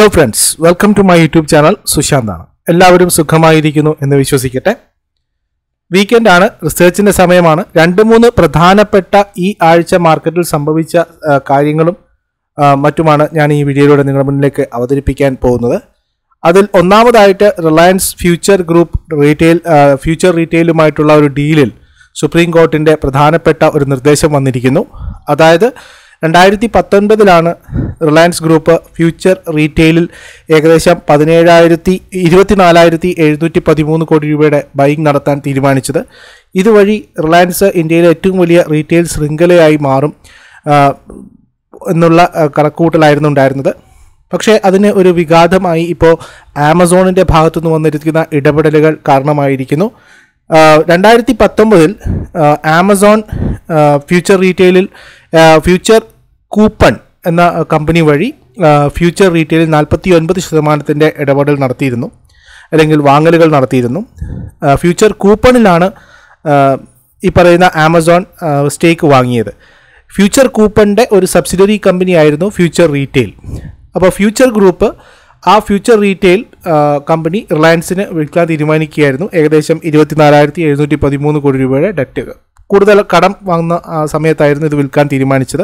hello friends welcome to my YouTube channel സുശാന്താണ് എല്ലാവരും സുഖമായിരിക്കുന്നു എന്ന് വിശ്വസിക്കട്ടെ വീക്കെൻഡ് ആണ് റിസർച്ചിന്റെ സമയമാണ് രണ്ട് മൂന്ന് പ്രധാനപ്പെട്ട ഈ ആഴ്ച മാർക്കറ്റിൽ സംഭവിച്ച ആ, കാര്യങ്ങളും ആ, മറ്റുമാണ് ഞാൻ ഈ വീഡിയോയിലൂടെ നിങ്ങളുടെ മുന്നിലേക്ക് അവതരിപ്പിക്കാൻ പോകുന്നത് അതിൽ ഒന്നാമതായിട്ട് റിലയൻസ് ഫ്യൂച്ചർ ഗ്രൂപ്പ് റീറ്റെയിൽ ആ, ഫ്യൂച്ചർ റീറ്റെയിലുമായിട്ടുള്ള ഒരു ഡീലിൽ സുപ്രീം കോർട്ടിന്റെ പ്രധാനപ്പെട്ട ഒരു നിർദ്ദേശം വന്നിരിക്കുന്നു അതായത് രണ്ടായിരത്തി പത്തൊൻപതിലാണ് റിലയൻസ് ഗ്രൂപ്പ് ഫ്യൂച്ചർ റീറ്റെയിലിൽ ഏകദേശം പതിനേഴായിരത്തി ഇരുപത്തിനാലായിരത്തി എഴുന്നൂറ്റി പതിമൂന്ന് കോടി രൂപയുടെ ബൈങ് നടത്താൻ തീരുമാനിച്ചത് ഇതുവഴി റിലയൻസ് ഇന്ത്യയിലെ ഏറ്റവും വലിയ റീറ്റെയിൽ ശൃംഖലയായി മാറും ആ, എന്നുള്ള ആ, കണക്കുകൂട്ടലായിരുന്നു ഉണ്ടായിരുന്നത് പക്ഷേ അതിന് ഒരു വിഘാതമായി ഇപ്പോൾ ആമസോണിൻ്റെ ഭാഗത്തുനിന്ന് വന്നിരിക്കുന്ന ഇടപെടലുകൾ കാരണമായിരിക്കുന്നു ആ, രണ്ടായിരത്തി പത്തൊമ്പതിൽ ആ, ആമസോൺ ആ, ഫ്യൂച്ചർ റീറ്റെയിലിൽ ആ, ഫ്യൂച്ചർ കൂപ്പൺ എന്ന കമ്പനി വഴി ആ, ഫ്യൂച്ചർ റീറ്റെയിലിൽ നാൽപ്പത്തി ഒൻപത് ശതമാനത്തിൻ്റെ ഇടപെടൽ നടത്തിയിരുന്നു അല്ലെങ്കിൽ വാങ്ങലുകൾ നടത്തിയിരുന്നു ആ, ഫ്യൂച്ചർ കൂപ്പണിലാണ് ആ, ഈ പറയുന്ന ആമസോൺ ആ, സ്റ്റേക്ക് വാങ്ങിയത് ഫ്യൂച്ചർ കൂപ്പണിൻ്റെ ഒരു സബ്സിഡറി കമ്പനി ആയിരുന്നു ഫ്യൂച്ചർ റീറ്റെയിൽ അപ്പോൾ ഫ്യൂച്ചർ ഗ്രൂപ്പ് ആ ഫ്യൂച്ചർ റീറ്റെയിൽ ആ, കമ്പനി റിലയൻസിന് വിൽക്കാൻ തീരുമാനിക്കുകയായിരുന്നു ഏകദേശം ഇരുപത്തിനാലായിരത്തി എഴുന്നൂറ്റി പതിമൂന്ന് കോടി രൂപയുടെ ഡെറ്റ് കൂടുതൽ കടം വാങ്ങുന്ന ആ, സമയത്തായിരുന്നു ഇത് വിൽക്കാൻ തീരുമാനിച്ചത്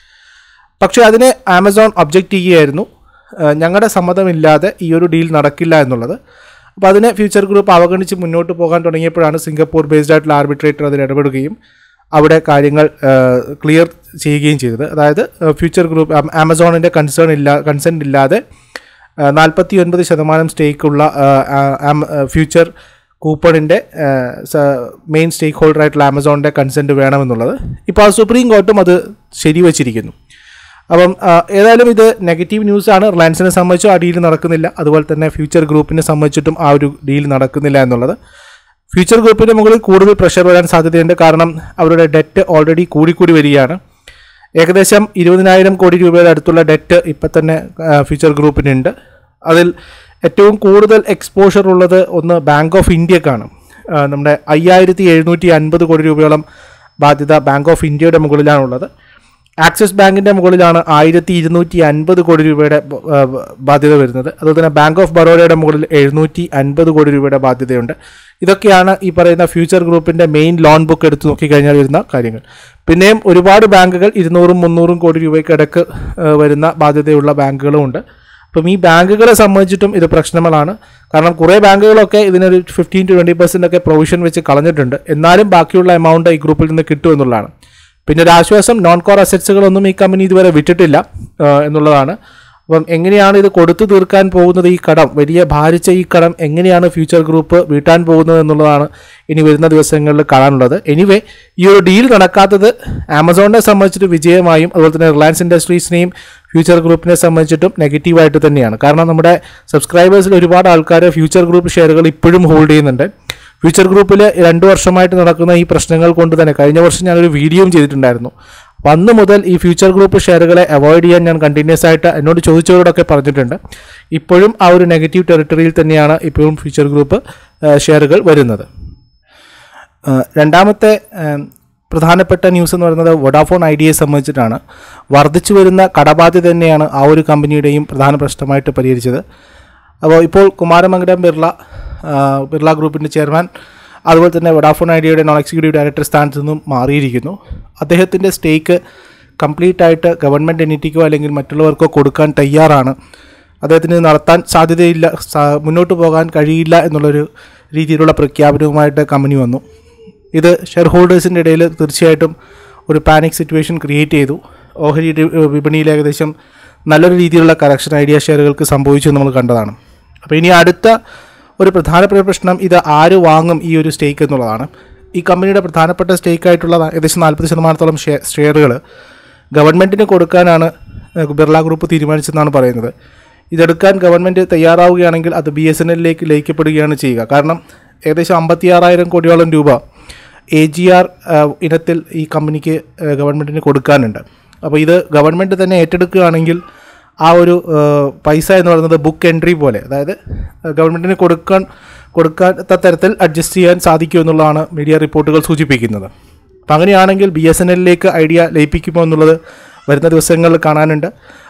പക്ഷേ അതിനെ ആമസോൺ ഒബ്ജക്റ്റ് ചെയ്യുകയായിരുന്നു ആ, ഞങ്ങളുടെ സമ്മതമില്ലാതെ ഈ ഒരു ഡീൽ നടക്കില്ല എന്നുള്ളത് അപ്പോൾ അതിനെ ഫ്യൂച്ചർ ഗ്രൂപ്പ് അവഗണിച്ച് മുന്നോട്ട് പോകാൻ തുടങ്ങിയപ്പോഴാണ് സിംഗപ്പൂർ ബേസ്ഡ് ആയിട്ടുള്ള ആർബിട്രേറ്റർ അതിൽ ഇടപെടുകയും അവിടെ കാര്യങ്ങൾ ക്ലിയർ ചെയ്യുകയും ചെയ്തത് അതായത് ഫ്യൂച്ചർ ഗ്രൂപ്പ് ആമസോണിൻ്റെ കൺസേൺ ഇല്ല കൺസെൻറ്റ് ഇല്ലാതെ നാൽപ്പത്തി ഒൻപത് ശതമാനം സ്റ്റേക്കുള്ള ഫ്യൂച്ചർ കൂപ്പണിൻ്റെ മെയിൻ സ്റ്റേക്ക് ഹോൾഡർ ആയിട്ടുള്ള ആമസോണിൻ്റെ കൺസെൻറ്റ് വേണമെന്നുള്ളത് ഇപ്പോൾ ആ സുപ്രീം കോർട്ടും അത് ശരിവച്ചിരിക്കുന്നു അപ്പം ആ, ഏതായാലും ഇത് നെഗറ്റീവ് ന്യൂസാണ് റിലയൻസിനെ സംബന്ധിച്ചും ആ ഡീൽ നടക്കുന്നില്ല അതുപോലെ തന്നെ ഫ്യൂച്ചർ ഗ്രൂപ്പിനെ സംബന്ധിച്ചിട്ടും ആ ഒരു ഡീൽ നടക്കുന്നില്ല എന്നുള്ളത് ഫ്യൂച്ചർ ഗ്രൂപ്പിന് മുകളിൽ കൂടുതൽ പ്രഷർ വരാൻ സാധ്യതയുണ്ട് കാരണം അവരുടെ ഡെറ്റ് ഓൾറെഡി കൂടിക്കൂടി വരികയാണ് ഏകദേശം ഇരുപതിനായിരം കോടി രൂപയുടെ അടുത്തുള്ള ഡെറ്റ് ഇപ്പം തന്നെ ആ, ഫ്യൂച്ചർ ഗ്രൂപ്പിനുണ്ട് അതിൽ ഏറ്റവും കൂടുതൽ എക്സ്പോഷർ ഉള്ളത് ഒന്ന് ബാങ്ക് ഓഫ് ഇന്ത്യക്കാണ് ആ, നമ്മുടെ അയ്യായിരത്തി എഴുന്നൂറ്റി അൻപത് കോടി രൂപയോളം ബാധ്യത ബാങ്ക് ഓഫ് ഇന്ത്യയുടെ മുകളിലാണുള്ളത് ആക്സിസ് ബാങ്കിൻ്റെ മുകളിലാണ് ആയിരത്തി ഇരുന്നൂറ്റി അൻപത് കോടി രൂപയുടെ ബ- ആ, ബാധ്യത വരുന്നത് അതുപോലെ തന്നെ ബാങ്ക് ഓഫ് ബറോഡയുടെ മുകളിൽ എഴുന്നൂറ്റി അൻപത് കോടി രൂപയുടെ ബാധ്യതയുണ്ട് ഇതൊക്കെയാണ് ഈ പറയുന്ന ഫ്യൂച്ചർ ഗ്രൂപ്പിൻ്റെ മെയിൻ ലോൺ ബുക്ക് എടുത്ത് നോക്കിക്കഴിഞ്ഞാൽ വരുന്ന കാര്യങ്ങൾ പിന്നെയും ഒരുപാട് ബാങ്കുകൾ ഇരുന്നൂറും മുന്നൂറും കോടി രൂപയ്ക്ക് ഇടക്ക് ആ, വരുന്ന ബാധ്യതയുള്ള ബാങ്കുകളും ഉണ്ട് അപ്പം ഈ ബാങ്കുകളെ സംബന്ധിച്ചിട്ടും ഇത് പ്രശ്നങ്ങളാണ് കാരണം കുറേ ബാങ്കുകളൊക്കെ ഇതിനൊരു ഫിഫ്റ്റീൻ ടു ട്വൻറ്റി പെർസെൻ്റ് ഒക്കെ പ്രൊവിഷൻ വെച്ച് കളഞ്ഞിട്ടുണ്ട് എന്നാലും ബാക്കിയുള്ള എമൗണ്ട് ഈ ഗ്രൂപ്പിൽ നിന്ന് കിട്ടും എന്നുള്ളതാണ് പിന്നെ ഒരു ആശ്വാസം നോൺ കോർ അസറ്റ്സുകളൊന്നും ഈ കമ്പനി ഇതുവരെ വിറ്റിട്ടില്ല ആ, എന്നുള്ളതാണ് അപ്പം എങ്ങനെയാണ് ഇത് കൊടുത്തു തീർക്കാൻ പോകുന്നത് ഈ കടം വലിയ ഭാരിച്ച ഈ കടം എങ്ങനെയാണ് ഫ്യൂച്ചർ ഗ്രൂപ്പ് വീട്ടാൻ പോകുന്നത് എന്നുള്ളതാണ് ഇനി വരുന്ന ദിവസങ്ങളിൽ കാണാനുള്ളത് എനിവേ ഈ ഒരു ഡീൽ നടക്കാത്തത് ആമസോണിനെ സംബന്ധിച്ചിട്ട് വിജയമായും അതുപോലെ തന്നെ റിലയൻസ് ഇൻഡസ്ട്രീസിനെയും ഫ്യൂച്ചർ ഗ്രൂപ്പിനെ സംബന്ധിച്ചിട്ടും നെഗറ്റീവായിട്ട് തന്നെയാണ് കാരണം നമ്മുടെ സബ്സ്ക്രൈബേഴ്സിൽ ഒരുപാട് ആൾക്കാർ ഫ്യൂച്ചർ ഗ്രൂപ്പ് ഷെയറുകൾ ഇപ്പോഴും ഹോൾഡ് ചെയ്യുന്നുണ്ട് ഫ്യൂച്ചർ ഗ്രൂപ്പിൽ രണ്ട് വർഷമായിട്ട് നടക്കുന്ന ഈ പ്രശ്നങ്ങൾ കൊണ്ട് തന്നെ കഴിഞ്ഞ വർഷം ഞാനൊരു വീഡിയോയും ചെയ്തിട്ടുണ്ടായിരുന്നു അപ്പം അന്ന് മുതൽ ഈ ഫ്യൂച്ചർ ഗ്രൂപ്പ് ഷെയറുകളെ അവോയ്ഡ് ചെയ്യാൻ ഞാൻ കണ്ടിന്യൂസ് ആയിട്ട് എന്നോട് ചോദിച്ചവരോടൊക്കെ പറഞ്ഞിട്ടുണ്ട് ഇപ്പോഴും ആ ഒരു നെഗറ്റീവ് ടെറിട്ടറിയിൽ തന്നെയാണ് ഇപ്പോഴും ഫ്യൂച്ചർ ഗ്രൂപ്പ് ആ, ഷെയറുകൾ വരുന്നത് ആ, രണ്ടാമത്തെ ആ, പ്രധാനപ്പെട്ട ന്യൂസ് എന്ന് പറയുന്നത് വൊഡാഫോൺ ഐഡിയയെ സംബന്ധിച്ചിട്ടാണ് വർദ്ധിച്ചു വരുന്ന കടബാധ്യത തന്നെയാണ് ആ ഒരു കമ്പനിയുടെയും പ്രധാന പ്രശ്നമായിട്ട് പരിഹരിച്ചത് അപ്പോൾ ഇപ്പോൾ കുമാരമംഗലം ബിർള ആ, ബിർള ഗ്രൂപ്പിൻ്റെ ചെയർമാൻ അതുപോലെ തന്നെ വൊഡാഫോൺ ഐഡിയയുടെ നോൺ എക്സിക്യൂട്ടീവ് ഡയറക്ടർ സ്ഥാനത്ത് നിന്നും മാറിയിരിക്കുന്നു അദ്ദേഹത്തിൻ്റെ സ്റ്റേക്ക് കംപ്ലീറ്റ് ആയിട്ട് ഗവൺമെൻറ് എനിറ്റിക്കോ അല്ലെങ്കിൽ മറ്റുള്ളവർക്കോ കൊടുക്കാൻ തയ്യാറാണ് അദ്ദേഹത്തിന് ഇത് നടത്താൻ സാധ്യതയില്ല സാ- മുന്നോട്ട് പോകാൻ കഴിയില്ല എന്നുള്ളൊരു രീതിയിലുള്ള പ്രഖ്യാപനവുമായിട്ട് കമ്പനി വന്നു ഇത് ഷെയർ ഹോൾഡേഴ്സിൻ്റെ ഇടയിൽ തീർച്ചയായിട്ടും ഒരു പാനിക് സിറ്റുവേഷൻ ക്രിയേറ്റ് ചെയ്തു ഓഹരി ഡി- വിപണിയിൽ ഏകദേശം നല്ലൊരു രീതിയിലുള്ള കറക്ഷൻ ഐഡിയ ഷെയറുകൾക്ക് സംഭവിച്ചു എന്ന് നമ്മൾ കണ്ടതാണ് അപ്പോൾ ഇനി അടുത്ത ഒരു പ്രധാനപ്പെട്ട പ്രശ്നം ഇത് ആര് വാങ്ങും ഈ ഒരു സ്റ്റേക്ക് എന്നുള്ളതാണ് ഈ കമ്പനിയുടെ പ്രധാനപ്പെട്ട സ്റ്റേക്ക് ആയിട്ടുള്ള ഏകദേശം നാൽപ്പത് ശതമാനത്തോളം ഷെയർ ഷെയറുകൾ ഗവൺമെൻറ്റിന് കൊടുക്കാനാണ് ഏഹ്, ബിർള ഗ്രൂപ്പ് തീരുമാനിച്ചതെന്നാണ് പറയുന്നത് ഇതെടുക്കാൻ ഗവൺമെൻറ് തയ്യാറാവുകയാണെങ്കിൽ അത് ബി എസ് എൻ എല്ലിലേക്ക് ലയിക്കപ്പെടുകയാണ് ചെയ്യുക കാരണം ഏകദേശം അമ്പത്തിയാറായിരം കോടിയോളം രൂപ എ ജി ആർ ഇനത്തിൽ ഈ കമ്പനിക്ക് ഏഹ്, ഗവൺമെൻറ്റിന് കൊടുക്കാനുണ്ട് അപ്പോൾ ഇത് ഗവൺമെൻറ് തന്നെ ഏറ്റെടുക്കുകയാണെങ്കിൽ ആ ഒരു ഏഹ്, പൈസ എന്ന് പറയുന്നത് ബുക്ക് എൻട്രി പോലെ അതായത് ഏഹ്, ഗവൺമെൻറ്റിന് കൊടുക്കാൻ കൊടുക്കാത്ത തരത്തിൽ അഡ്ജസ്റ്റ് ചെയ്യാൻ സാധിക്കും എന്നുള്ളതാണ് മീഡിയ റിപ്പോർട്ടുകൾ സൂചിപ്പിക്കുന്നത് അപ്പം അങ്ങനെയാണെങ്കിൽ ബി എസ് എൻ എല്ലിലേക്ക് ഐഡിയ ലയിപ്പിക്കുമോ എന്നുള്ളത് വരുന്ന ദിവസങ്ങളിൽ കാണാനുണ്ട്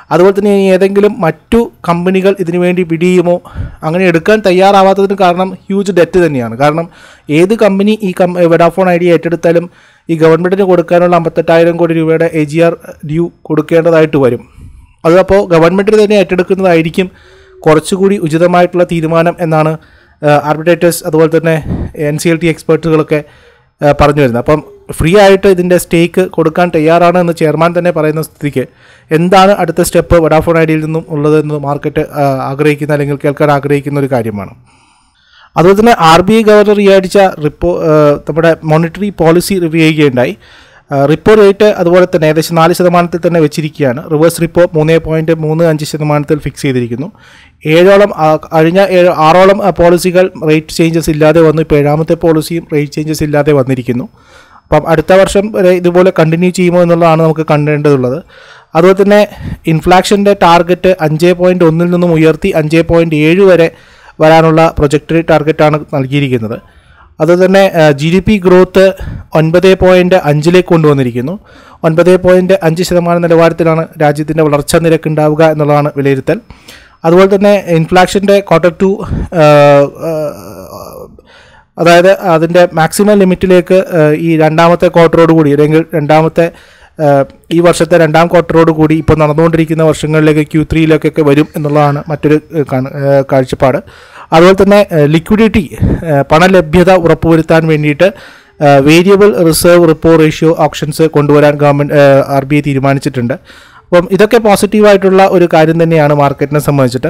അതുപോലെ തന്നെ ഇനി ഏതെങ്കിലും മറ്റു കമ്പനികൾ ഇതിനു വേണ്ടി പിടിയുമോ അങ്ങനെ എടുക്കാൻ തയ്യാറാവാത്തതിന് കാരണം ഹ്യൂജ് ഡെറ്റ് തന്നെയാണ് കാരണം ഏത് കമ്പനി ഈ കം വെഡാഫോൺ ഐഡിയ ഏറ്റെടുത്താലും ഈ ഗവൺമെൻറ്റിന് കൊടുക്കാനുള്ള അമ്പത്തെട്ടായിരം കോടി രൂപയുടെ എ ജി ആർ ഡ്യൂ കൊടുക്കേണ്ടതായിട്ട് വരും അതപ്പോൾ ഗവൺമെൻറ്റിന് തന്നെ ഏറ്റെടുക്കുന്നതായിരിക്കും കുറച്ചുകൂടി ഉചിതമായിട്ടുള്ള തീരുമാനം എന്നാണ് ആർബിട്രേറ്റേഴ്സ് അതുപോലെ തന്നെ എൻ സി എൽ ടി എക്സ്പേർട്ടുകളൊക്കെ ആ, പറഞ്ഞു വരുന്നത് അപ്പം ഫ്രീ ആയിട്ട് ഇതിൻ്റെ സ്റ്റേക്ക് കൊടുക്കാൻ തയ്യാറാണ് എന്ന് ചെയർമാൻ തന്നെ പറയുന്ന സ്ഥിതിക്ക് എന്താണ് അടുത്ത സ്റ്റെപ്പ് വഡാഫോൺ ഐഡിയയിൽ നിന്നും ഉള്ളതെന്ന് മാർക്കറ്റ് ആ, ആഗ്രഹിക്കുന്ന അല്ലെങ്കിൽ കേൾക്കാൻ ആഗ്രഹിക്കുന്ന ഒരു കാര്യമാണ് അതുപോലെ തന്നെ ആർ ബി ഐ ഗവർണർ ഈ ആഴ്ച റിപ്പോ ആ, നമ്മുടെ മോണിറ്ററി പോളിസി റിവ്യൂ ചെയ്യുകയുണ്ടായി ആ, റിപ്പോ റേറ്റ് അതുപോലെ തന്നെ ഏകദേശം നാല് ശതമാനത്തിൽ തന്നെ വെച്ചിരിക്കുകയാണ് റിവേഴ്സ് റിപ്പോ മൂന്ന് പോയിൻറ്റ് മൂന്ന് അഞ്ച് ശതമാനത്തിൽ ഫിക്സ് ചെയ്തിരിക്കുന്നു ഏഴോളം ആ, കഴിഞ്ഞ ഏഴ് ആറോളം ആ, പോളിസികൾ റേറ്റ് ചേഞ്ചസ് ഇല്ലാതെ വന്നു ഇപ്പോൾ ഏഴാമത്തെ പോളിസിയും റേറ്റ് ചേഞ്ചസ് ഇല്ലാതെ വന്നിരിക്കുന്നു അപ്പം അടുത്ത വർഷം വരെ ഇതുപോലെ കണ്ടിന്യൂ ചെയ്യുമോ എന്നുള്ളതാണ് നമുക്ക് കണ്ടേണ്ടതുള്ളത് അതുപോലെ തന്നെ ഇൻഫ്ലാക്ഷൻ്റെ ടാർഗറ്റ് അഞ്ച് പോയിൻറ്റ് ഒന്നിൽ നിന്നും ഉയർത്തി അഞ്ച് പോയിൻറ്റ് ഏഴ് വരെ വരാനുള്ള പ്രൊജക്ടറി ടാർഗറ്റാണ് നൽകിയിരിക്കുന്നത് അതുപോലെ തന്നെ ജി ഡി പി ഗ്രോത്ത് ഒൻപത് പോയിൻറ്റ് അഞ്ചിലേക്ക് കൊണ്ടുവന്നിരിക്കുന്നു ഒൻപത് പോയിൻറ്റ് അഞ്ച് ശതമാനം നിലവാരത്തിലാണ് രാജ്യത്തിൻ്റെ വളർച്ചാ നിരക്ക് ഉണ്ടാവുക എന്നുള്ളതാണ് വിലയിരുത്തൽ അതുപോലെ തന്നെ ഇൻഫ്ലാക്ഷൻ്റെ ക്വാർട്ടർ ടു അതായത് അതിൻ്റെ മാക്സിമം ലിമിറ്റിലേക്ക് ഈ രണ്ടാമത്തെ ക്വാർട്ടറോട് കൂടി അല്ലെങ്കിൽ രണ്ടാമത്തെ ആ, ഈ വർഷത്തെ രണ്ടാം ക്വാർട്ടറോട് കൂടി ഇപ്പോൾ നടന്നുകൊണ്ടിരിക്കുന്ന വർഷങ്ങളിലേക്ക് ക്യൂ ത്രീയിലേക്കൊക്കെ വരും എന്നുള്ളതാണ് മറ്റൊരു ഏ, കാണ- ഏ, കാഴ്ചപ്പാട് അതുപോലെ തന്നെ ലിക്വിഡിറ്റി പണലഭ്യത ഉറപ്പുവരുത്താൻ വേണ്ടിയിട്ട് variable reserve repo ratio options കൊണ്ടുവരാൻ ഗവൺമെൻറ് ആർ ബി ഐ തീരുമാനിച്ചിട്ടുണ്ട് അപ്പം ഇതൊക്കെ പോസിറ്റീവായിട്ടുള്ള ഒരു കാര്യം തന്നെയാണ് മാർക്കറ്റിനെ സംബന്ധിച്ചിട്ട്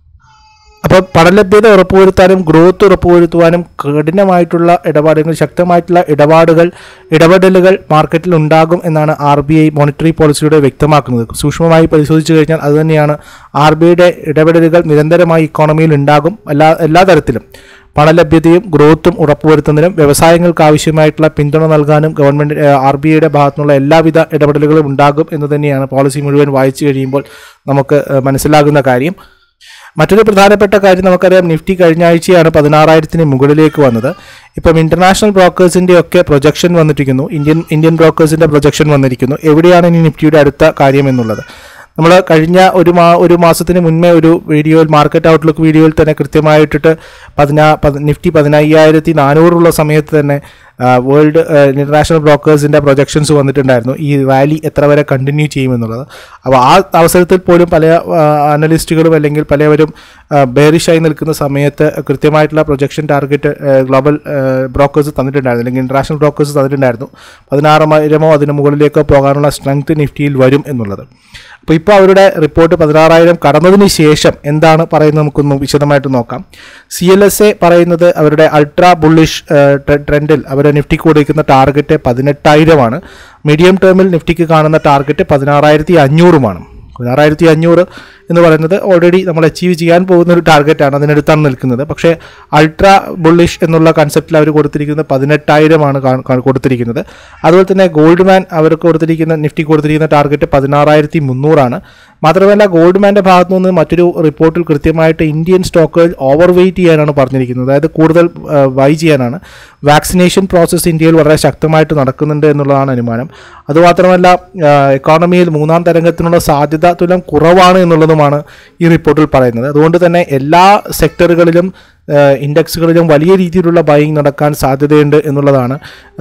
അപ്പോൾ പഠനലഭ്യത ഉറപ്പുവരുത്താനും ഗ്രോത്ത് ഉറപ്പുവരുത്തുവാനും കഠിനമായിട്ടുള്ള ഇടപാടുകൾ ശക്തമായിട്ടുള്ള ഇടപാടുകൾ ഇടപെടലുകൾ മാർക്കറ്റിൽ ഉണ്ടാകും എന്നാണ് ആർ ബി ഐ മോണിറ്ററി പോളിസിയുടെ വ്യക്തമാക്കുന്നത് സൂക്ഷ്മമായി പരിശോധിച്ചു കഴിഞ്ഞാൽ അതുതന്നെയാണ് ആർ ബി ഐയുടെ ഇടപെടലുകൾ നിരന്തരമായി ഇക്കോണമിയിൽ ഉണ്ടാകും എല്ലാ എല്ലാ തരത്തിലും പണലഭ്യതയും ഗ്രോത്തും ഉറപ്പുവരുത്തുന്നതിനും വ്യവസായങ്ങൾക്ക് ആവശ്യമായിട്ടുള്ള പിന്തുണ നൽകാനും ഗവൺമെൻറ് ആർ ബി ഐയുടെ ഭാഗത്തുനിന്നുള്ള എല്ലാവിധ ഇടപെടലുകളും ഉണ്ടാകും എന്ന് തന്നെയാണ് പോളിസി മുഴുവൻ വായിച്ചു കഴിയുമ്പോൾ നമുക്ക് ഏഹ്, മനസ്സിലാകുന്ന കാര്യം മറ്റൊരു പ്രധാനപ്പെട്ട കാര്യം നമുക്കറിയാം നിഫ്റ്റി കഴിഞ്ഞ ആഴ്ചയാണ് പതിനാറായിരത്തിന് മുകളിലേക്ക് വന്നത് ഇപ്പം ഇന്റർനാഷണൽ ബ്രോക്കേഴ്സിന്റെ ഒക്കെ പ്രൊജക്ഷൻ വന്നിരിക്കുന്നു ഇന്ത്യൻ ഇന്ത്യൻ ബ്രോക്കേഴ്സിന്റെ പ്രൊജക്ഷൻ വന്നിരിക്കുന്നു എവിടെയാണ് ഇനി നിഫ്റ്റിയുടെ അടുത്ത കാര്യം എന്നുള്ളത് നമ്മൾ കഴിഞ്ഞ ഒരു മാ ഒരു മാസത്തിന് മുൻപേ ഒരു വീഡിയോയിൽ മാർക്കറ്റ് ഔട്ട്ലുക്ക് വീഡിയോയിൽ തന്നെ കൃത്യമായിട്ടിട്ട് പതിനാ പതി നിഫ്റ്റി പതിനയ്യായിരത്തി നാനൂറുള്ള സമയത്ത് തന്നെ ആ, വേൾഡ് ആ, ഇന്റർനാഷണൽ ബ്രോക്കേഴ്സിന്റെ പ്രൊജക്ഷൻസ് വന്നിട്ടുണ്ടായിരുന്നു ഈ റാലി എത്ര വരെ കണ്ടിന്യൂ ചെയ്യുമെന്നുള്ളത് അപ്പോൾ ആ അവസരത്തിൽ പോലും പല അനലിസ്റ്റുകളും അല്ലെങ്കിൽ പലവരും ബേറിഷായി നിൽക്കുന്ന സമയത്ത് കൃത്യമായിട്ടുള്ള പ്രൊജക്ഷൻ ടാർഗറ്റ് ഗ്ലോബൽ ബ്രോക്കേഴ്സ് തന്നിട്ടുണ്ടായിരുന്നു അല്ലെങ്കിൽ ഇന്റർനാഷണൽ ബ്രോക്കേഴ്സ് തന്നിട്ടുണ്ടായിരുന്നു പതിനാറായിരമോ അതിന് മുകളിലേക്കോ പോകാനുള്ള സ്ട്രെങ്ത് നിഫ്റ്റിയിൽ വരും എന്നുള്ളത് അപ്പോൾ ഇപ്പോൾ അവരുടെ റിപ്പോർട്ട് പതിനാറായിരം കടന്നതിന് ശേഷം എന്താണ് പറയുന്നത് നമുക്കൊന്ന് വിശദമായിട്ട് നോക്കാം സി എൽ എസ് എ പറയുന്നത് അവരുടെ അൾട്രാ ബുള്ളിഷ് ട്രെൻഡിൽ അവരുടെ നിഫ്റ്റിക്ക് കൊടുക്കുന്ന ടാർഗറ്റ് പതിനെട്ടായിരമാണ് മീഡിയം ടേമിൽ നിഫ്റ്റിക്ക് കാണുന്ന ടാർഗറ്റ് പതിനാറായിരത്തി അഞ്ഞൂറുമാണ് പതിനാറായിരത്തി അഞ്ഞൂറ് എന്ന് പറയുന്നത് ഓൾറെഡി നമ്മൾ അച്ചീവ് ചെയ്യാൻ പോകുന്ന ഒരു ടാർഗറ്റാണ് അതിനടുത്താണ് നിൽക്കുന്നത് പക്ഷേ അൾട്രാ ബുള്ളിഷ് എന്നുള്ള കൺസെപ്റ്റിൽ അവർ കൊടുത്തിരിക്കുന്നത് പതിനെട്ടായിരമാണ് കാ- കാ- കൊടുത്തിരിക്കുന്നത് അതുപോലെ തന്നെ ഗോൾഡ് മാൻ അവർക്ക് കൊടുത്തിരിക്കുന്ന നിഫ്റ്റി കൊടുത്തിരിക്കുന്ന ടാർഗറ്റ് പതിനാറായിരത്തി മുന്നൂറാണ് മാത്രമല്ല ഗോൾഡ് മാൻ്റെ ഭാഗത്തു നിന്ന് മറ്റൊരു റിപ്പോർട്ടിൽ കൃത്യമായിട്ട് ഇന്ത്യൻ സ്റ്റോക്കുകൾ ഓവർ വെയിറ്റ് ചെയ്യാനാണ് പറഞ്ഞിരിക്കുന്നത് അതായത് കൂടുതൽ ബൈ ചെയ്യാനാണ് വാക്സിനേഷൻ പ്രോസസ്സ് ഇന്ത്യയിൽ വളരെ ശക്തമായിട്ട് നടക്കുന്നുണ്ട് എന്നുള്ളതാണ് അനുമാനം അതുമാത്രമല്ല എക്കോണമിയിൽ മൂന്നാം തരംഗത്തിനുള്ള സാധ്യത തുലം കുറവാണ് എന്നുള്ളതുമാണ് ഈ റിപ്പോർട്ടിൽ പറയുന്നത് അതുകൊണ്ട് തന്നെ എല്ലാ സെക്ടറുകളിലും ഇൻഡെക്സുകളിലും വലിയ രീതിയിലുള്ള ബൈയിങ് നടക്കാൻ സാധ്യതയുണ്ട് എന്നുള്ളതാണ്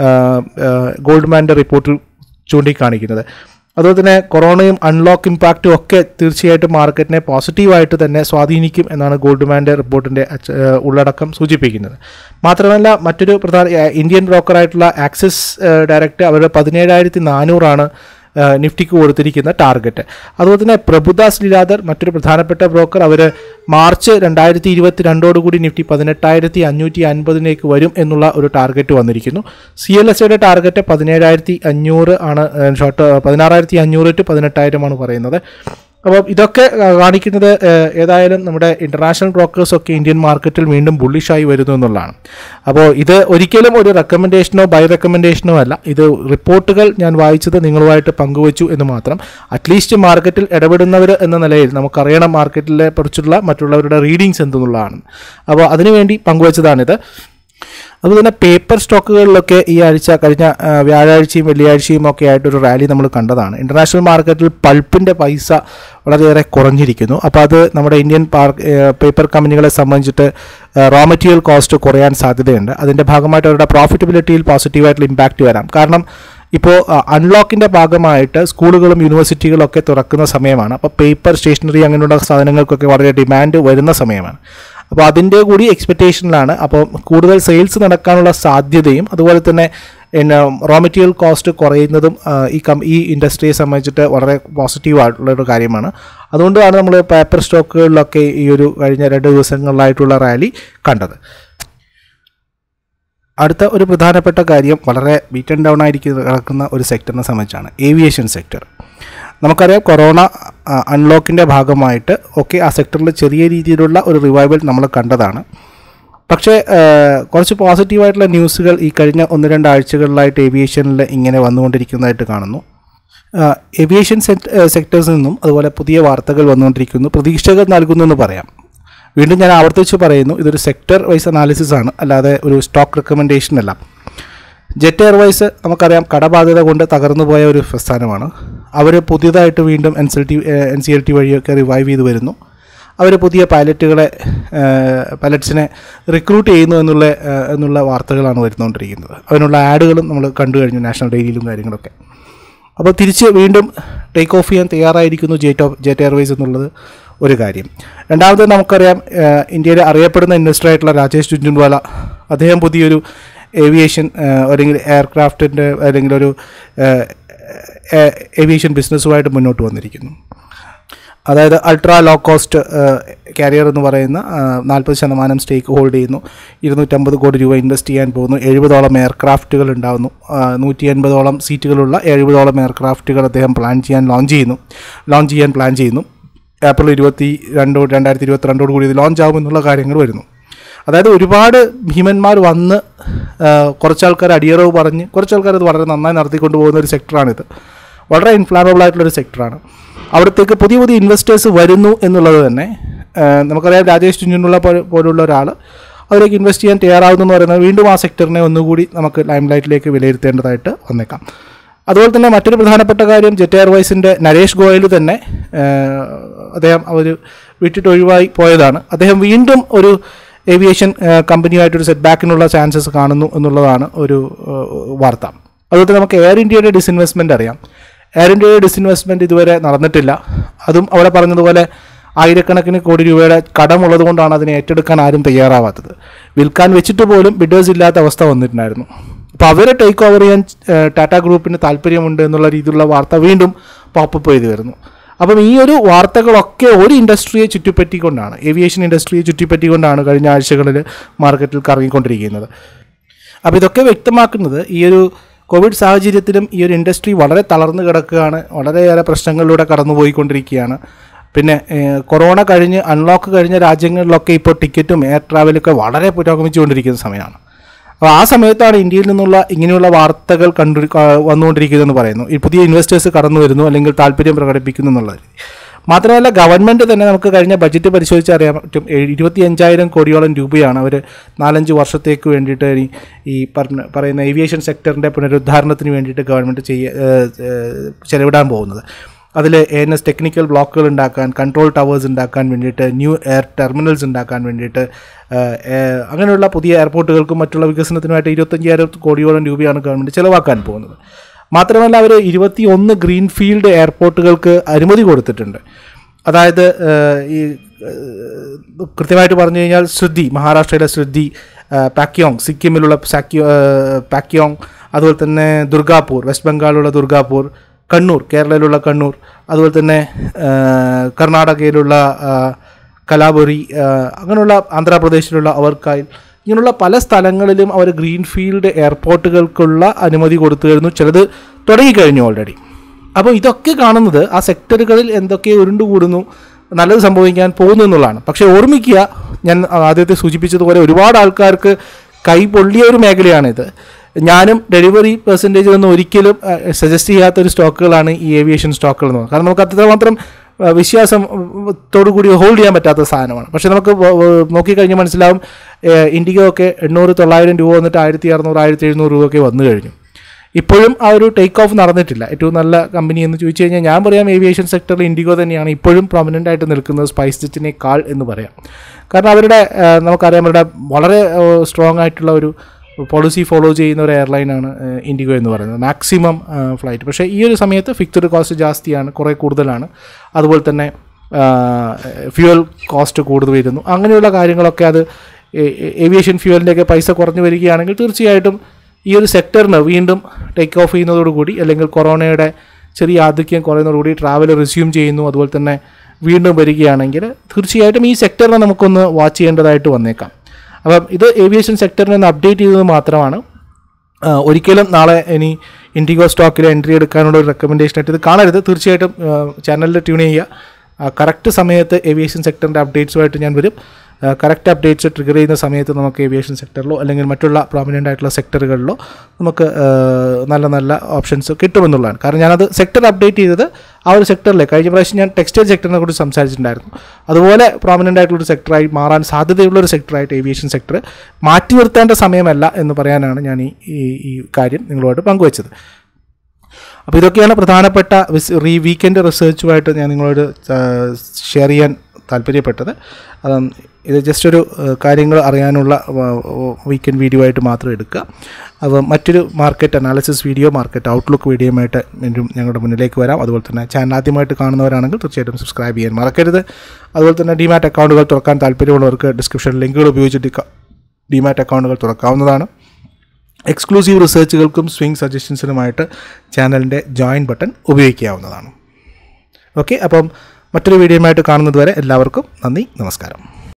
ഗോൾഡ്മാൻ്റെ റിപ്പോർട്ടിൽ ചൂണ്ടിക്കാണിക്കുന്നത് അതുപോലെ തന്നെ കൊറോണയും അൺലോക്ക് ഇമ്പാക്റ്റും ഒക്കെ തീർച്ചയായിട്ടും മാർക്കറ്റിനെ പോസിറ്റീവായിട്ട് തന്നെ സ്വാധീനിക്കും എന്നാണ് ഗോൾഡ്മാൻ്റെ റിപ്പോർട്ടിൻ്റെ അച്ച- ഏഹ് ഉള്ളടക്കം സൂചിപ്പിക്കുന്നത് മാത്രമല്ല മറ്റൊരു പ്രധാന ഏഹ് ഇന്ത്യൻ ബ്രോക്കറായിട്ടുള്ള ആക്സിസ് ഏഹ് ഡയറക്റ്റ് അവരുടെ പതിനേഴായിരത്തി നാനൂറാണ് ഏഹ് നിഫ്റ്റിക്ക് കൊടുത്തിരിക്കുന്ന ടാർഗറ്റ് അതുപോലെ തന്നെ പ്രഭുദാസ് ലീലാധർ മറ്റൊരു പ്രധാനപ്പെട്ട ബ്രോക്കർ അവർ മാർച്ച് രണ്ടായിരത്തി ഇരുപത്തി രണ്ടോടുകൂടി നിഫ്റ്റി പതിനെട്ടായിരത്തി അഞ്ഞൂറ്റി അൻപതിലേക്ക് വരും എന്നുള്ള ഒരു ടാർഗറ്റ് വന്നിരിക്കുന്നു സി എൽ എസ് യുടെ ടാർഗറ്റ് പതിനേഴായിരത്തി അഞ്ഞൂറ് ആണ് ഏഹ് ഷോർട്ട് പതിനാറായിരത്തി അഞ്ഞൂറ് ടു പതിനെട്ടായിരമാണ് പറയുന്നത് അപ്പോൾ ഇതൊക്കെ ആ, കാണിക്കുന്നത് ഏഹ്, ഏതായാലും നമ്മുടെ ഇൻ്റർനാഷണൽ ബ്രോക്കേഴ്സ് ഒക്കെ ഇന്ത്യൻ മാർക്കറ്റിൽ വീണ്ടും ബുള്ളിഷായി വരുന്നു എന്നുള്ളതാണ് അപ്പോൾ ഇത് ഒരിക്കലും ഒരു റെക്കമെൻഡേഷനോ ബൈ റെക്കമെൻഡേഷനോ അല്ല ഇത് റിപ്പോർട്ടുകൾ ഞാൻ വായിച്ചത് നിങ്ങളുമായിട്ട് പങ്കുവച്ചു എന്ന് മാത്രം അറ്റ്ലീസ്റ്റ് മാർക്കറ്റിൽ ഇടപെടുന്നവർ എന്ന നിലയിൽ നമുക്കറിയണം മാർക്കറ്റിലെ കുറിച്ചുള്ള മറ്റുള്ളവരുടെ റീഡിങ്സ് എന്തെന്നുള്ളതാണ് അപ്പോൾ അതിനുവേണ്ടി പങ്കുവച്ചതാണിത് അതുപോലെ തന്നെ പേപ്പർ സ്റ്റോക്കുകളിലൊക്കെ ഈ ആഴ്ച കഴിഞ്ഞ ആ, വ്യാഴാഴ്ചയും വെള്ളിയാഴ്ചയും ഒക്കെ ആയിട്ടൊരു റാലി നമ്മൾ കണ്ടതാണ് ഇൻ്റർനാഷണൽ മാർക്കറ്റിൽ പൾപ്പിൻ്റെ പൈസ വളരെയേറെ കുറഞ്ഞിരിക്കുന്നു അപ്പോൾ അത് നമ്മുടെ ഇന്ത്യൻ പേപ്പർ കമ്പനികളെ സംബന്ധിച്ചിട്ട് റോ മെറ്റീരിയൽ കോസ്റ്റ് കുറയാൻ സാധ്യതയുണ്ട് അതിൻ്റെ ഭാഗമായിട്ട് അവരുടെ പ്രോഫിറ്റബിലിറ്റിയിൽ പോസിറ്റീവായിട്ടുള്ള ഇമ്പാക്റ്റ് വരാം കാരണം ഇപ്പോൾ അൺലോക്കിൻ്റെ ഭാഗമായിട്ട് സ്കൂളുകളും യൂണിവേഴ്സിറ്റികളും ഒക്കെ തുറക്കുന്ന സമയമാണ് അപ്പോൾ പേപ്പർ സ്റ്റേഷനറി അങ്ങനെയുള്ള സാധനങ്ങൾക്കൊക്കെ വളരെ ഡിമാൻഡ് വരുന്ന സമയമാണ് അപ്പോൾ അതിൻ്റെ കൂടി എക്സ്പെക്റ്റേഷനിലാണ് അപ്പോൾ കൂടുതൽ സെയിൽസ് നടക്കാനുള്ള സാധ്യതയും അതുപോലെ തന്നെ പിന്നെ റോ മെറ്റീരിയൽ കോസ്റ്റ് കുറയുന്നതും ആ, ഈ കം ഈ ഇൻഡസ്ട്രിയെ സംബന്ധിച്ചിട്ട് വളരെ പോസിറ്റീവ് ആയിട്ടുള്ള ഒരു കാര്യമാണ് അതുകൊണ്ടാണ് നമ്മൾ പേപ്പർ സ്റ്റോക്കുകളിലൊക്കെ ഈ ഒരു കഴിഞ്ഞ രണ്ട് ദിവസങ്ങളിലായിട്ടുള്ള റാലി കണ്ടത് അടുത്ത ഒരു പ്രധാനപ്പെട്ട കാര്യം വളരെ ബീറ്റൻ ഡൗൺ ആയിരിക്കുന്ന കിടക്കുന്ന ഒരു സെക്ടറിനെ സംബന്ധിച്ചാണ് ഏവിയേഷൻ സെക്ടർ നമുക്കറിയാം കൊറോണ അൺലോക്കിൻ്റെ ഭാഗമായിട്ട് ഒക്കെ ആ സെക്ടറിൽ ചെറിയ രീതിയിലുള്ള ഒരു റിവൈവൽ നമ്മൾ കണ്ടതാണ് പക്ഷേ ആ, കുറച്ച് പോസിറ്റീവായിട്ടുള്ള ന്യൂസുകൾ ഈ കഴിഞ്ഞ ഒന്ന് രണ്ട് ആഴ്ചകളിലായിട്ട് ഏവിയേഷനിൽ ഇങ്ങനെ വന്നുകൊണ്ടിരിക്കുന്നതായിട്ട് കാണുന്നു ഏവിയേഷൻ സെക്ടേഴ്സിൽ നിന്നും അതുപോലെ പുതിയ വാർത്തകൾ വന്നുകൊണ്ടിരിക്കുന്നു പ്രതീക്ഷകൾ നൽകുന്നു എന്ന് പറയാം വീണ്ടും ഞാൻ ആവർത്തിച്ച് പറയുന്നു ഇതൊരു സെക്ടർ വൈസ് അനാലിസിസ് ആണ് അല്ലാതെ ഒരു സ്റ്റോക്ക് റെക്കമെൻഡേഷൻ അല്ല ജെറ്റ് എയർവൈസ് നമുക്കറിയാം കടബാധ്യത കൊണ്ട് തകർന്നു പോയ ഒരു പ്രസ്ഥാനമാണ് അവർ പുതിയതായിട്ട് വീണ്ടും N C L T N C L T വഴിയൊക്കെ റിവൈവ് ചെയ്ത് വരുന്നു അവർ പുതിയ പൈലറ്റുകളെ പൈലറ്റ്സിനെ റിക്രൂട്ട് ചെയ്യുന്നു എന്നുള്ള ഏഹ്, എന്നുള്ള വാർത്തകളാണ് വരുന്നുകൊണ്ടിരിക്കുന്നത് അതിനുള്ള ആഡുകളും നമ്മൾ കണ്ടു കഴിഞ്ഞു നാഷണൽ ഡെയിലിയിലും കാര്യങ്ങളൊക്കെ അപ്പോൾ തിരിച്ച് വീണ്ടും ടേക്ക് ഓഫ് ചെയ്യാൻ തയ്യാറായിരിക്കുന്നു ജെറ്റ് ഓഫ് ജെറ്റ് എയർവേസ് എന്നുള്ളത് ഒരു കാര്യം രണ്ടാമത് നമുക്കറിയാം ഏഹ്, ഇന്ത്യയിലെ അറിയപ്പെടുന്ന ഇൻഡസ്ട്രി ആയിട്ടുള്ള രാജേഷ് ജുൻജുൻവാല അദ്ദേഹം പുതിയൊരു ഏവിയേഷൻ ഏഹ്, അല്ലെങ്കിൽ എയർക്രാഫ്റ്റിൻ്റെ അല്ലെങ്കിൽ ഒരു ഏവിയേഷൻ ബിസിനസ്സുമായിട്ട് മുന്നോട്ട് വന്നിരിക്കുന്നു അതായത് അൾട്രാ ലോ കോസ്റ്റ് കാരിയർ എന്ന് പറയുന്ന നാൽപ്പത് ശതമാനം സ്റ്റേക്ക് ഹോൾഡ് ചെയ്യുന്നു ഇരുന്നൂറ്റമ്പത് കോടി രൂപ ഇൻവെസ്റ്റ് ചെയ്യാൻ പോകുന്നു എഴുപതോളം എയർക്രാഫ്റ്റുകൾ ഉണ്ടാകുന്നു നൂറ്റി എൺപതോളം സീറ്റുകളുള്ള എഴുപതോളം എയർക്രാഫ്റ്റുകൾ അദ്ദേഹം പ്ലാൻ ചെയ്യാൻ ലോഞ്ച് ചെയ്യുന്നു ലോഞ്ച് ചെയ്യാൻ പ്ലാൻ ചെയ്യുന്നു ഏപ്രിൽ ഇരുപത്തി രണ്ടോ രണ്ടായിരത്തി ഇരുപത്തിരണ്ടോട് കൂടി ഇത് ലോഞ്ച് ആകുമെന്നുള്ള കാര്യങ്ങൾ വരുന്നു അതായത് ഒരുപാട് ഭീമന്മാർ വന്ന് ആ, കുറച്ച് ആൾക്കാർ അടിയറവ് പറഞ്ഞ് കുറച്ച് ആൾക്കാർ അത് വളരെ നന്നായി നടത്തിക്കൊണ്ട് പോകുന്ന ഒരു സെക്ടറാണിത് വളരെ ഇൻഫ്ലാമബിൾ ആയിട്ടുള്ളൊരു സെക്ടറാണ് അവിടത്തേക്ക് പുതിയ പുതിയ ഇൻവെസ്റ്റേഴ്സ് വരുന്നു എന്നുള്ളത് തന്നെ ആ, നമുക്കറിയാം രാജേഷ് ചുഞ്ഞുള്ള പോലുള്ള ഒരാൾ അവരേക്ക് ഇൻവെസ്റ്റ് ചെയ്യാൻ തയ്യാറാവുന്നു എന്ന് പറയുന്നത് വീണ്ടും ആ സെക്ടറിനെ ഒന്നുകൂടി നമുക്ക് ലൈം ലൈറ്റിലേക്ക് വിലയിരുത്തേണ്ടതായിട്ട് വന്നേക്കാം അതുപോലെ തന്നെ മറ്റൊരു പ്രധാനപ്പെട്ട കാര്യം ജെറ്റ് എയർവൈസിൻ്റെ നരേഷ് ഗോയൽ തന്നെ ആ, അദ്ദേഹം അവർ വിട്ടിട്ട് ഒഴിവായി പോയതാണ് അദ്ദേഹം വീണ്ടും ഒരു ഏവിയേഷൻ കമ്പനിയായിട്ടൊരു സെറ്റ് ബാക്കിനുള്ള ചാൻസസ് കാണുന്നു എന്നുള്ളതാണ് ഒരു ആ, വാർത്ത അതുപോലെ തന്നെ നമുക്ക് എയർ ഇന്ത്യയുടെ ഡിസ്ഇൻവെസ്റ്റ്മെൻ്റ് അറിയാം എയർ ഇന്ത്യയുടെ ഡിസ്ഇൻവെസ്റ്റ്മെൻറ്റ് ഇതുവരെ നടന്നിട്ടില്ല അതും അവിടെ പറഞ്ഞതുപോലെ ആയിരക്കണക്കിന് കോടി രൂപയുടെ കടമുള്ളത് കൊണ്ടാണ് അതിനെ ഏറ്റെടുക്കാൻ ആരും തയ്യാറാവാത്തത് വിൽക്കാൻ വെച്ചിട്ട് പോലും ബിഡേഴ്സ് ഇല്ലാത്ത അവസ്ഥ വന്നിട്ടുണ്ടായിരുന്നു അപ്പോൾ അവരെ ടേക്ക് ഓവർ ചെയ്യാൻ ഏഹ്, ടാറ്റ ഗ്രൂപ്പിന് താല്പര്യമുണ്ട് എന്നുള്ള രീതിയിലുള്ള വാർത്ത വീണ്ടും പോപ്പപ്പ് ചെയ്ത് വരുന്നു അപ്പം ഈ ഒരു വാർത്തകളൊക്കെ ഒരു ഇൻഡസ്ട്രിയെ ചുറ്റിപ്പറ്റിക്കൊണ്ടാണ് ഏവിയേഷൻ ഇൻഡസ്ട്രിയെ ചുറ്റിപ്പറ്റിക്കൊണ്ടാണ് കഴിഞ്ഞ ആഴ്ചകളിൽ മാർക്കറ്റിൽ കറങ്ങിക്കൊണ്ടിരിക്കുന്നത് അപ്പോൾ ഇതൊക്കെ വ്യക്തമാക്കുന്നത് ഈ ഒരു കോവിഡ് സാഹചര്യത്തിലും ഈ ഒരു ഇൻഡസ്ട്രി വളരെ തളർന്നു കിടക്കുകയാണ് വളരെയേറെ പ്രശ്നങ്ങളിലൂടെ കടന്നുപോയിക്കൊണ്ടിരിക്കുകയാണ് പിന്നെ ഏഹ്, കൊറോണ കഴിഞ്ഞ് അൺലോക്ക് കഴിഞ്ഞ രാജ്യങ്ങളിലൊക്കെ ഇപ്പോൾ ടിക്കറ്റും എയർ ട്രാവലൊക്കെ വളരെ പുരോഗമിച്ചുകൊണ്ടിരിക്കുന്ന സമയമാണ് അപ്പോൾ ആ സമയത്താണ് ഇന്ത്യയിൽ നിന്നുള്ള ഇങ്ങനെയുള്ള വാർത്തകൾ കണ്ടു ക- വന്നുകൊണ്ടിരിക്കുന്നതെന്ന് പറയുന്നു ഈ പുതിയ ഇൻവെസ്റ്റേഴ്സ് കടന്നു വരുന്നു അല്ലെങ്കിൽ താല്പര്യം പ്രകടിപ്പിക്കുന്നു എന്നുള്ളത് മാത്രമല്ല ഗവൺമെൻറ് തന്നെ നമുക്ക് കഴിഞ്ഞ ബഡ്ജറ്റ് പരിശോധിച്ചാൽ അറിയാൻ പറ്റും എ- ഇരുപത്തി അഞ്ചായിരം കോടിയോളം രൂപയാണ് അവർ നാലഞ്ച് വർഷത്തേക്ക് വേണ്ടിയിട്ട് ഈ ഈ പറഞ്ഞ പറയുന്ന ഏവിയേഷൻ സെക്ടറിൻ്റെ പുനരുദ്ധാരണത്തിന് വേണ്ടിയിട്ട് ഗവൺമെൻറ് ചെയ്യ ഏഹ്, ഏഹ്, ചെലവിടാൻ പോകുന്നത് അതിൽ എ എൻ എസ് ടെക്നിക്കൽ ബ്ലോക്കുകൾ ഉണ്ടാക്കാൻ കൺട്രോൾ ടവേഴ്സ് ഉണ്ടാക്കാൻ വേണ്ടിയിട്ട് ന്യൂ എയർ ടെർമിനൽസ് ഉണ്ടാക്കാൻ വേണ്ടിയിട്ട് ഏഹ്, ഏഹ്, അങ്ങനെയുള്ള പുതിയ എയർപോർട്ടുകൾക്കും മറ്റുള്ള വികസനത്തിനുമായിട്ട് ഇരുപത്തഞ്ചായിരം കോടിയോളം രൂപയാണ് ഗവൺമെൻറ് ചിലവാക്കാൻ പോകുന്നത് മാത്രമല്ല അവർ ഇരുപത്തി ഒന്ന് ഗ്രീൻഫീൽഡ് എയർപോർട്ടുകൾക്ക് അനുമതി കൊടുത്തിട്ടുണ്ട് അതായത് ഏഹ്, ഈ ഏഹ്, കൃത്യമായിട്ട് പറഞ്ഞു കഴിഞ്ഞാൽ ശ്രുതി മഹാരാഷ്ട്രയിലെ ശ്രുതി ഏഹ്, പാക്യോങ് സിക്കിമിലുള്ള സാക്യോ ഏഹ്, പാക്യോങ് അതുപോലെ തന്നെ ദുർഗാപൂർ വെസ്റ്റ് ബംഗാളിലുള്ള ദുർഗാപൂർ കണ്ണൂർ കേരളയിലുള്ള കണ്ണൂർ അതുപോലെ തന്നെ ഏഹ്, കർണാടകയിലുള്ള ഏഹ്, കലാബുറി ഏഹ്, അങ്ങനെയുള്ള ആന്ധ്രാപ്രദേശിലുള്ള അവർക്കായി ഇങ്ങനെയുള്ള പല സ്ഥലങ്ങളിലും അവർ ഗ്രീൻഫീൽഡ് എയർപോർട്ടുകൾക്കുള്ള അനുമതി കൊടുത്തു കഴിഞ്ഞു ചിലത് തുടങ്ങിക്കഴിഞ്ഞു ഓൾറെഡി അപ്പോൾ ഇതൊക്കെ കാണുന്നത് ആ സെക്ടറുകളിൽ എന്തൊക്കെ ഉരുണ്ടുകൂടുന്നു നല്ലത് സംഭവിക്കാൻ പോകുന്നു എന്നുള്ളതാണ് പക്ഷേ ഓർമ്മിക്കുക ഞാൻ ആദ്യത്തെ സൂചിപ്പിച്ചതുപോലെ ഒരുപാട് ആൾക്കാർക്ക് കൈ പൊള്ളിയ ഒരു മേഖലയാണിത് ഞാനും ഡെലിവറി പെർസെൻറ്റേജിൽ ഒന്നും ഒരിക്കലും സജസ്റ്റ് ചെയ്യാത്ത ഒരു സ്റ്റോക്കുകളാണ് ഈ ഏവിയേഷൻ സ്റ്റോക്കുകൾ എന്ന് പറയുന്നത് കാരണം നമുക്ക് അത്രമാത്രം ആ, വിശ്വാസം ഉം, ത്തോടു കൂടി ഹോൾഡ് ചെയ്യാൻ പറ്റാത്ത സാധനമാണ് പക്ഷേ നമുക്ക് വ- വ- നോക്കിക്കഴിഞ്ഞാൽ മനസ്സിലാവും ഇൻഡിഗോ ഒക്കെ എണ്ണൂറ് തൊള്ളായിരം രൂപ വന്നിട്ട് ആയിരത്തി അറുന്നൂറ് ആയിരത്തി എഴുന്നൂറ് രൂപ ഒക്കെ വന്നു കഴിഞ്ഞു ഇപ്പോഴും ആ ഒരു ടേക്ക് ഓഫ് നടന്നിട്ടില്ല ഏറ്റവും നല്ല കമ്പനി എന്ന് ചോദിച്ചു കഴിഞ്ഞാൽ ഞാൻ പറയാം ഏവിയേഷൻ സെക്ടറിൽ ഇൻഡിഗോ തന്നെയാണ് ഇപ്പോഴും പ്രൊമിനൻ്റ് ആയിട്ട് നിൽക്കുന്നത് സ്പൈസ് ജെറ്റിനേക്കാൾ എന്ന് പറയാം കാരണം അവരുടെ ആ, നമുക്കറിയാം അവരുടെ വളരെ സ്ട്രോങ് ആയിട്ടുള്ള ഒരു പോളിസി ഫോളോ ചെയ്യുന്ന ഒരു എയർലൈനാണ് ഇൻഡിഗോ എന്ന് പറയുന്നത് മാക്സിമം ഫ്ലൈറ്റ് പക്ഷേ ഈ ഒരു സമയത്ത് ഫിക്സ്ഡ് കോസ്റ്റ് ജാസ്തിയാണ് കുറേ കൂടുതലാണ് അതുപോലെ തന്നെ ഫ്യൂവൽ കോസ്റ്റ് കൂടുതൽ വരുന്നു അങ്ങനെയുള്ള കാര്യങ്ങളൊക്കെ അത് ഏവിയേഷൻ ഫ്യൂവലിൻ്റെയൊക്കെ പൈസ കുറഞ്ഞു വരികയാണെങ്കിൽ തീർച്ചയായിട്ടും ഈ ഒരു സെക്ടറിന് വീണ്ടും ടേക്ക് ഓഫ് ചെയ്യുന്നതോടുകൂടി അല്ലെങ്കിൽ കൊറോണയുടെ ചെറിയ ആധിക്യം കുറയുന്നതോടുകൂടി ട്രാവൽ റിസ്യൂം ചെയ്യുന്നു അതുപോലെ തന്നെ വീണ്ടും വരികയാണെങ്കിൽ തീർച്ചയായിട്ടും ഈ സെക്ടറിനെ നമുക്കൊന്ന് വാച്ച് ചെയ്യേണ്ടതായിട്ട് വന്നേക്കാം അപ്പം ഇത് ഏവിയേഷൻ സെക്ടറിനെ ഒന്ന് അപ്ഡേറ്റ് ചെയ്തത് മാത്രമാണ് ആ, ഒരിക്കലും നാളെ ഇനി ഇൻഡിഗോ സ്റ്റോക്കിൽ എൻട്രി എടുക്കാനുള്ള ഒരു റെക്കമെൻഡേഷൻ ആയിട്ട് ഇത് കാണരുത് തീർച്ചയായിട്ടും ചാനലിൽ ട്യൂൺ ചെയ്യുക കറക്റ്റ് സമയത്ത് ഏവിയേഷൻ സെക്ടറിൻ്റെ അപ്ഡേറ്റ്സുമായിട്ട് ഞാൻ വരും കറക്റ്റ് അപ്ഡേറ്റ്സ് ട്രിഗർ ചെയ്യുന്ന സമയത്ത് നമുക്ക് ഏവിയേഷൻ സെക്ടറിലോ അല്ലെങ്കിൽ മറ്റുള്ള പ്രോമിനൻ്റ് ആയിട്ടുള്ള സെക്ടറുകളിലോ നമുക്ക് ആ, നല്ല നല്ല ഓപ്ഷൻസ് കിട്ടുമെന്നുള്ളതാണ് കാരണം ഞാനത് സെക്ടർ അപ്ഡേറ്റ് ചെയ്തത് ആ ഒരു സെക്ടറിലെ കഴിഞ്ഞ പ്രാവശ്യം ഞാൻ ടെക്സ്റ്റൈൽ സെക്ടറിനെ കുറിച്ച് സംസാരിച്ചിട്ടുണ്ടായിരുന്നു അതുപോലെ പ്രോമിനൻ്റ് ആയിട്ടുള്ളൊരു സെക്ടറായി മാറാൻ സാധ്യതയുള്ള ഒരു സെക്ടറായിട്ട് ഏവിയേഷൻ സെക്ടർ മാറ്റി നിർത്തേണ്ട സമയമല്ല എന്ന് പറയാനാണ് ഞാൻ ഈ ഈ- ഈ കാര്യം നിങ്ങളുമായിട്ട് പങ്കുവച്ചത് അപ്പോൾ ഇതൊക്കെയാണ് പ്രധാനപ്പെട്ട വിസ് റീ വീക്കെൻഡ് റിസർച്ചുമായിട്ട് ഞാൻ നിങ്ങളോട് ഷെയർ ചെയ്യാൻ താല്പര്യപ്പെട്ടത് ഉം, ഇത് ജസ്റ്റ് ഒരു കാര്യങ്ങൾ അറിയാനുള്ള വീക്കെൻഡ് വീഡിയോ ആയിട്ട് മാത്രം എടുക്കുക അപ്പോൾ മറ്റൊരു market analysis video market outlook വീഡിയോയുമായിട്ട് വീണ്ടും ഞങ്ങളുടെ മുന്നിലേക്ക് വരാം അതുപോലെ തന്നെ ചാനൽ ആദ്യമായിട്ട് കാണുന്നവരാണെങ്കിൽ തീർച്ചയായിട്ടും സബ്സ്ക്രൈബ് ചെയ്യാൻ മറക്കരുത് അതുപോലെ തന്നെ ഡിമാറ്റ് അക്കൗണ്ടുകൾ തുറക്കാൻ താല്പര്യമുള്ളവർക്ക് ഡിസ്ക്രിപ്ഷൻ ലിങ്കുകൾ ഉപയോഗിച്ചിട്ട് ഡിമാറ്റ് അക്കൗണ്ടുകൾ തുറക്കാവുന്നതാണ് എക്സ്ക്ലൂസീവ് റിസർച്ചുകൾക്കും സ്വിംഗ് സജഷൻസിനുമായിട്ട് ചാനലിൻ്റെ ജോയിൻ ബട്ടൺ ഉപയോഗിക്കാവുന്നതാണ് ഓക്കെ അപ്പം മറ്റൊരു വീഡിയോയുമായിട്ട് കാണുന്നത് വരെ എല്ലാവർക്കും നന്ദി നമസ്കാരം